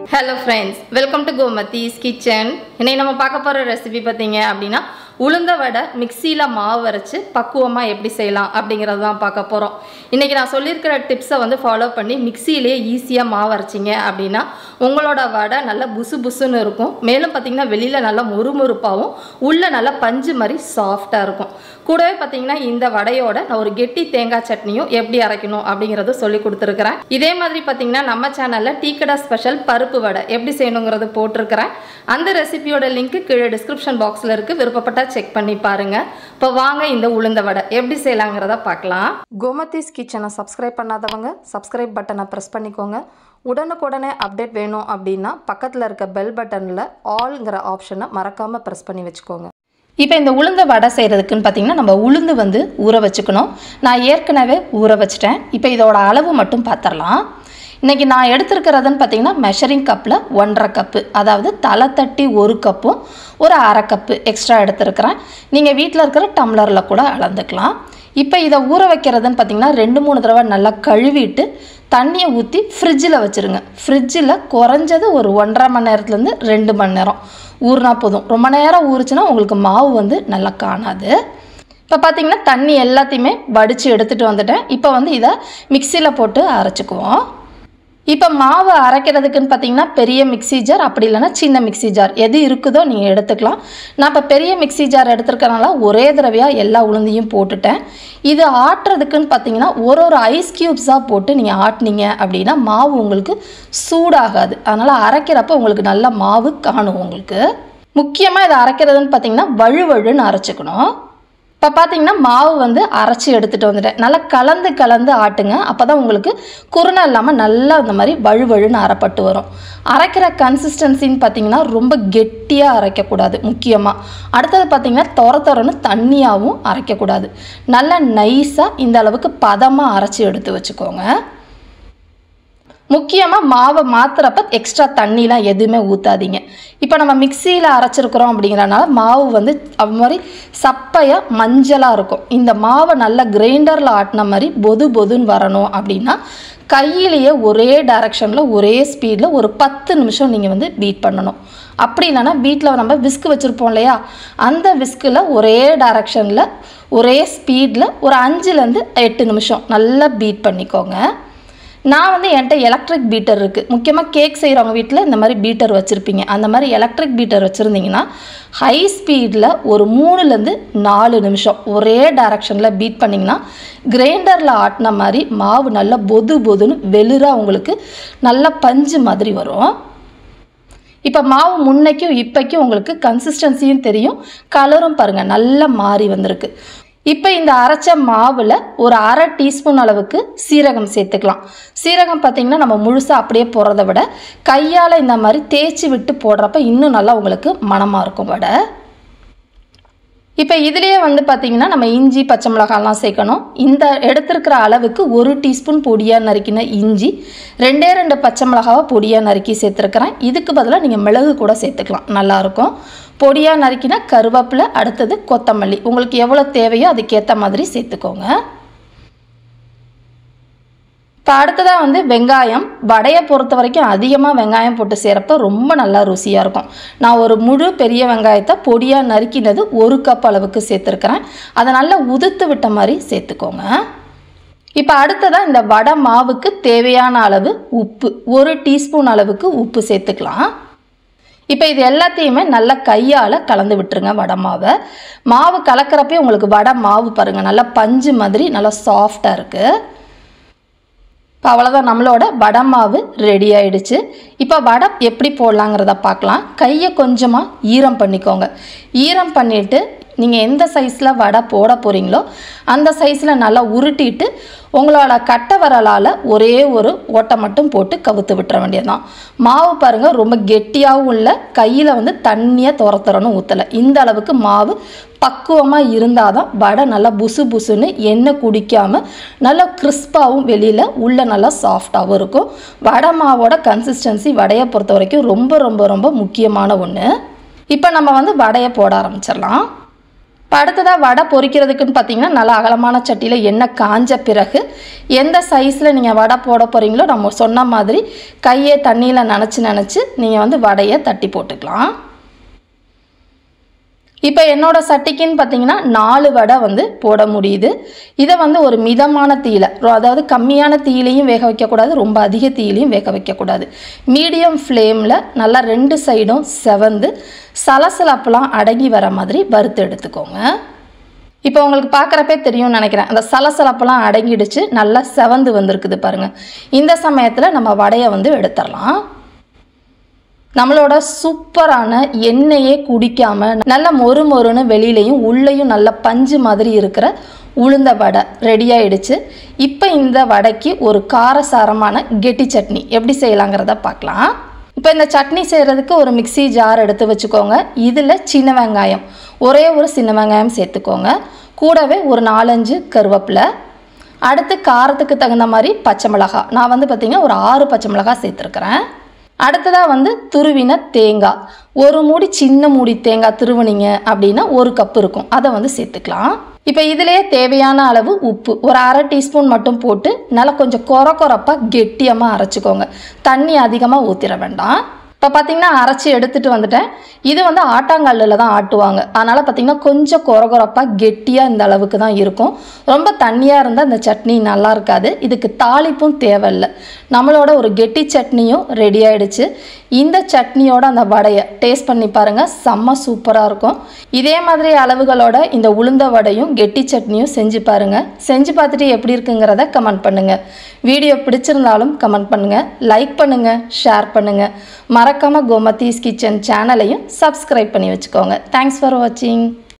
hello friends welcome to Gomathi's kitchen இன்னைக்கு நம்ம பார்க்க போகிற ரெசிபி பார்த்தீங்க அப்படின்னா உளுந்த வடை மிக்சியில் மாவு அரைச்சு பக்குவமாக எப்படி செய்யலாம் அப்படிங்கிறது தான் பார்க்க போகிறோம் இன்றைக்கி நான் சொல்லியிருக்கிற டிப்ஸை வந்து ஃபாலோ பண்ணி மிக்சியிலேயே ஈஸியாக மாவு அரைச்சிங்க அப்படின்னா உங்களோட வடை நல்லா புசு புசுன்னு இருக்கும் மேலும் பார்த்தீங்கன்னா வெளியில் நல்லா முறுமுறுப்பாகவும் உள்ளே நல்லா பஞ்சு மாதிரி சாஃப்டாக இருக்கும் கூடவே பார்த்தீங்கன்னா இந்த வடையோட நான் ஒரு கெட்டி தேங்காய் சட்னியும் எப்படி அரைக்கணும் அப்படிங்கிறத சொல்லி கொடுத்துருக்குறேன் இதே மாதிரி பார்த்தீங்கன்னா நம்ம சேனலில் டீக்கடா ஸ்பெஷல் பருப்பு வடை எப்படி செய்யணுங்கிறது போட்டிருக்கிறேன் அந்த ரெசிபியோட லிங்க் கீழே டிஸ்கிரிப்ஷன் பாக்ஸில் இருக்குது விருப்பப்பட்டா செக் பண்ணி பாருங்கள் இப்போ வாங்க இந்த உளுந்த வடை எப்படி செய்யலாங்கிறத பார்க்கலாம் கோமதிஸ் கிச்சனை சப்ஸ்கிரைப் பண்ணாதவங்க சப்ஸ்கிரைப் பட்டனை ப்ரெஸ் பண்ணிக்கோங்க உடனுக்குடனே அப்டேட் வேணும் அப்படின்னா பக்கத்தில் இருக்க பெல் பட்டனில் ஆல்ங்கிற ஆப்ஷனை மறக்காமல் ப்ரெஸ் பண்ணி வச்சுக்கோங்க இப்போ இந்த உளுந்த வடை செய்கிறதுக்குன்னு பார்த்தீங்கன்னா நம்ம உளுந்து வந்து ஊற வச்சுக்கணும் நான் ஏற்கனவே ஊற வச்சிட்டேன் இப்போ இதோட அளவு மட்டும் பார்த்துடலாம் இன்றைக்கி நான் எடுத்துருக்கிறதுன்னு பார்த்தீங்கன்னா மெஷரிங் கப்பில் ஒன்றரை கப்பு அதாவது தலை தட்டி ஒரு கப்பும் ஒரு அரை கப்பு எக்ஸ்ட்ரா எடுத்துருக்கிறேன் நீங்கள் வீட்டில் இருக்கிற டம்ளரில் கூட அளந்துக்கலாம் இப்போ இதை ஊற வைக்கிறதுன்னு பார்த்தீங்கன்னா ரெண்டு மூணு தடவை நல்லா கழுவிட்டு தண்ணியை ஊற்றி ஃப்ரிட்ஜில் வச்சுருங்க ஃப்ரிட்ஜில் குறைஞ்சது ஒரு ஒன்றரை மணி நேரத்துலேருந்து ரெண்டு மணி நேரம் ஊறினா போதும் ரொம்ப நேரம் ஊறுச்சுன்னா உங்களுக்கு மாவு வந்து நல்லா காணாது இப்போ பார்த்தீங்கன்னா தண்ணி எல்லாத்தையுமே வடித்து எடுத்துகிட்டு வந்துட்டேன் இப்போ வந்து இதை மிக்சியில் போட்டு அரைச்சிக்குவோம் இப்போ மாவு அரைக்கிறதுக்குன்னு பார்த்தீங்கன்னா பெரிய மிக்ஸி ஜார் அப்படி இல்லைன்னா சின்ன மிக்ஸி ஜார் எது இருக்குதோ நீங்கள் எடுத்துக்கலாம் நான் இப்போ பெரிய மிக்ஸி ஜார் எடுத்துருக்கனால ஒரே தடவையாக எல்லா உளுந்தையும் போட்டுட்டேன் இது ஆட்டுறதுக்குன்னு பார்த்தீங்கன்னா ஒரு ஒரு ஐஸ் க்யூப்ஸாக போட்டு நீங்கள் ஆட்டினீங்க அப்படின்னா மாவு உங்களுக்கு சூடாகாது அதனால் அரைக்கிறப்ப உங்களுக்கு நல்ல மாவு காணும் உங்களுக்கு முக்கியமாக இதை அரைக்கிறதுன்னு பார்த்தீங்கன்னா வழுவழுன்னு அரைச்சிக்கணும் இப்போ பார்த்தீங்கன்னா மாவு வந்து அரைச்சி எடுத்துகிட்டு வந்துட்டேன் நல்லா கலந்து கலந்து ஆட்டுங்க அப்போ தான் உங்களுக்கு குருணை இல்லாமல் நல்லா இந்த மாதிரி வழுவழுன்னு அரைப்பட்டு வரும் அரைக்கிற கன்சிஸ்டன்சின்னு பார்த்தீங்கன்னா ரொம்ப கெட்டியாக அரைக்கக்கூடாது முக்கியமாக அடுத்தது பார்த்தீங்கன்னா தொர தொரன்னு தண்ணியாகவும் அரைக்கக்கூடாது நல்லா நைஸாக இந்த அளவுக்கு பதமாக அரைச்சி எடுத்து வச்சுக்கோங்க முக்கியமாக மாவை மாற்றுறப்ப எக்ஸ்ட்ரா தண்ணிலாம் எதுவுமே ஊற்றாதீங்க இப்போ நம்ம மிக்சியில் அரைச்சிருக்கிறோம் அப்படிங்கிறனால மாவு வந்து அது மாதிரி சப்பையாக மஞ்சளாக இருக்கும் இந்த மாவை நல்லா கிரைண்டரில் ஆட்டின மாதிரி பொது பொதுன்னு வரணும் அப்படின்னா கையிலேயே ஒரே டைரக்ஷனில் ஒரே ஸ்பீடில் ஒரு பத்து நிமிஷம் நீங்கள் வந்து பீட் பண்ணணும் அப்படி இல்லைன்னா வீட்டில் நம்ம விஸ்க் வச்சுருப்போம் இல்லையா அந்த விஸ்கில் ஒரே டைரக்ஷனில் ஒரே ஸ்பீடில் ஒரு அஞ்சுலேருந்து எட்டு நிமிஷம் நல்லா பீட் பண்ணிக்கோங்க நான் வந்து என்கிட்ட எலக்ட்ரிக் பீட்டர் இருக்குது முக்கியமாக கேக் செய்கிறவங்க வீட்டில் இந்த மாதிரி பீட்டர் வச்சுருப்பீங்க அந்த மாதிரி எலக்ட்ரிக் பீட்டர் வச்சுருந்தீங்கன்னா ஹை ஸ்பீடில் ஒரு மூணுலேருந்து நாலு நிமிஷம் ஒரே டைரக்ஷனில் பீட் பண்ணிங்கன்னா கிரைண்டரில் ஆட்டின மாதிரி மாவு நல்லா பொது பொதுன்னு வெளிராக உங்களுக்கு நல்ல பஞ்சு மாதிரி வரும் இப்போ மாவு முன்னைக்கும் இப்போக்கும் உங்களுக்கு கன்சிஸ்டன்சியும் தெரியும் கலரும் பாருங்கள் நல்லா மாறி வந்திருக்கு இப்போ இந்த அரைச்ச மாவில் ஒரு அரை டீஸ்பூன் அளவுக்கு சீரகம் சேர்த்துக்கலாம் சீரகம் பார்த்திங்கன்னா நம்ம முழுசாக அப்படியே போடுறத விட கையால் இந்த மாதிரி தேய்ச்சி விட்டு போடுறப்ப இன்னும் நல்லா உங்களுக்கு மணமாக இருக்கும் வடை இப்போ இதுலேயே வந்து பார்த்திங்கன்னா நம்ம இஞ்சி பச்சை மிளகாலாம் சேர்க்கணும் இந்த எடுத்திருக்கிற அளவுக்கு ஒரு டீஸ்பூன் பொடியாக நறுக்கின இஞ்சி ரெண்டே ரெண்டு பச்சை மிளகாவை பொடியாக நறுக்கி சேர்த்துருக்கிறேன் இதுக்கு பதிலாக நீங்கள் மிளகு கூட சேர்த்துக்கலாம் நல்லாயிருக்கும் பொடியாக நறுக்கினா கருவேப்பிலை அடுத்தது கொத்தமல்லி உங்களுக்கு எவ்வளோ தேவையோ அதுக்கேற்ற மாதிரி சேர்த்துக்கோங்க இப்போ அடுத்ததாக வந்து வெங்காயம் வடையை பொறுத்த வரைக்கும் அதிகமாக வெங்காயம் போட்டு செய்கிறப்ப ரொம்ப நல்லா ருசியாக இருக்கும் நான் ஒரு முழு பெரிய வெங்காயத்தை பொடியாக நறுக்கினது ஒரு கப் அளவுக்கு சேர்த்துருக்கிறேன் அதை நல்லா உதுத்து விட்ட மாதிரி சேர்த்துக்கோங்க இப்போ அடுத்ததாக இந்த வடை மாவுக்கு தேவையான அளவு உப்பு ஒரு டீஸ்பூன் அளவுக்கு உப்பு சேர்த்துக்கலாம் இப்போ இது எல்லாத்தையுமே நல்லா கையால் கலந்து விட்டுருங்க வடை மாவை மாவு கலக்கிறப்பே உங்களுக்கு வடை மாவு பாருங்கள் நல்லா பஞ்சு மாதிரி நல்லா சாஃப்டாக இருக்குது இப்போ அவ்வளோதான் நம்மளோட வடை மாவு ரெடி ஆயிடுச்சு இப்போ வடை எப்படி போடலாங்கிறத பார்க்கலாம் கையை கொஞ்சமாக ஈரம் பண்ணிக்கோங்க ஈரம் பண்ணிவிட்டு நீங்கள் எந்த சைஸில் வடை போட போகிறீங்களோ அந்த சைஸில் நல்லா உருட்டிட்டு உங்களோட கட்டை விரலால் ஒரே ஒரு ஓட்டை மட்டும் போட்டு கவுத்து விட்டுற வேண்டியதுதான் மாவு பாருங்கள் ரொம்ப கெட்டியாகவும் இல்லை கையில் வந்து தண்ணியாக துரத்துறணும் ஊற்றலை இந்த அளவுக்கு மாவு பக்குவமாக இருந்தால் தான் வடை நல்லா புசு புசுன்னு எண்ணெய் குடிக்காமல் நல்லா கிறிஸ்பாகவும் வெளியில் உள்ளே நல்லா சாஃப்டாகவும் இருக்கும் வடை மாவோட கன்சிஸ்டன்சி வடையை பொறுத்த வரைக்கும் ரொம்ப ரொம்ப ரொம்ப முக்கியமான ஒன்று இப்போ நம்ம வந்து வடையை போட ஆரம்பிச்சிடலாம் இப்போ அடுத்ததாக வடை பொரிக்கிறதுக்குன்னு பார்த்தீங்கன்னா நல்லா அகலமான சட்டியில் எண்ணெய் காஞ்ச பிறகு எந்த சைஸில் நீங்கள் வடை போட போகிறீங்களோ நம்ம சொன்ன மாதிரி கையை தண்ணியில் நனைச்சி நனைச்சி நீங்கள் வந்து வடையை தட்டி போட்டுக்கலாம் இப்போ என்னோட சட்டிக்குன்னு பார்த்தீங்கன்னா நாலு வடை வந்து போட முடியுது இதை வந்து ஒரு மிதமான தீயில ரொ- அதாவது கம்மியான தீயிலையும் வேக வைக்கக்கூடாது ரொம்ப அதிக தீயிலையும் வேக வைக்கக்கூடாது மீடியம் ஃப்ளேமில் நல்லா ரெண்டு சைடும் செவந்து சலசலப்பெல்லாம் அடங்கி வர மாதிரி வறுத்து எடுத்துக்கோங்க இப்போ உங்களுக்கு பார்க்குறப்பே தெரியும்னு நினைக்கிறேன் அந்த சலசலப்பெல்லாம் அடங்கிடுச்சு நல்லா செவந்து வந்திருக்குது பாருங்கள் இந்த சமயத்தில் நம்ம வடையை வந்து எடுத்துடலாம் நம்மளோட சூப்பரான எண்ணெயே குடிக்காம நல்ல மொறு மொறுன்னு வெளியிலையும் உள்ளேயும் நல்ல பஞ்சு மாதிரி இருக்கிற உளுந்த வடை ரெடி ஆயிடுச்சு இப்போ இந்த வடைக்கு ஒரு காரசாரமான கெட்டி சட்னி எப்படி செய்யலாங்கிறத பார்க்கலாம் இப்போ இந்த சட்னி செய்கிறதுக்கு ஒரு மிக்ஸி ஜார் எடுத்து வச்சுக்கோங்க இதில் சின்ன வெங்காயம் ஒரே ஒரு சின்ன வெங்காயம் சேர்த்துக்கோங்க கூடவே ஒரு நாலஞ்சு கருவேப்பிலை அடுத்து காரத்துக்கு தகுந்த மாதிரி பச்சை மிளகாய் நான் வந்து பார்த்திங்கன்னா ஒரு ஆறு பச்சை மிளகாய் சேர்த்துருக்குறேன் அடுத்ததாக வந்து துருவின தேங்காய் ஒரு மூடி சின்ன மூடி தேங்காய் துருவினீங்க அப்படின்னா ஒரு கப் இருக்கும் அதை வந்து சேர்த்துக்கலாம் இப்போ இதிலேயே தேவையான அளவு உப்பு ஒரு அரை டீஸ்பூன் மட்டும் போட்டு நல்லா கொஞ்சம் கொர கொரப்பாக கெட்டியமாக அரைச்சிக்கோங்க தண்ணி அதிகமாக ஊற்றிட வேண்டாம் இப்போ பார்த்தீங்கன்னா அரைச்சி எடுத்துகிட்டு வந்துட்டேன் இது வந்து ஆட்டாங்கல்லில் தான் ஆட்டுவாங்க அதனால் பார்த்தீங்கன்னா கொஞ்சம் கொரகொரப்பாக கெட்டியாக இந்த அளவுக்கு தான் இருக்கும் ரொம்ப தண்ணியாக இருந்தால் இந்த சட்னி நல்லா இருக்காது இதுக்கு தாளிப்பும் தேவையில்லை நம்மளோட ஒரு கெட்டி சட்னியும் ரெடி ஆயிடுச்சு இந்த சட்னியோட அந்த வடையை டேஸ்ட் பண்ணி பாருங்கள் செம்ம சூப்பராக இருக்கும் இதே மாதிரி அளவுகளோட இந்த உளுந்த வடையும் கெட்டி சட்னியும் செஞ்சு பாருங்கள் செஞ்சு பார்த்துட்டு எப்படி இருக்குங்கிறத கமெண்ட் பண்ணுங்கள் வீடியோ பிடிச்சிருந்தாலும் கமெண்ட் பண்ணுங்கள் லைக் பண்ணுங்கள் ஷேர் பண்ணுங்கள் மறக்காமல் கோமதீஸ் கிச்சன் சேனலையும் சப்ஸ்கிரைப் பண்ணி வச்சுக்கோங்க தேங்க்ஸ் ஃபார் வாட்சிங்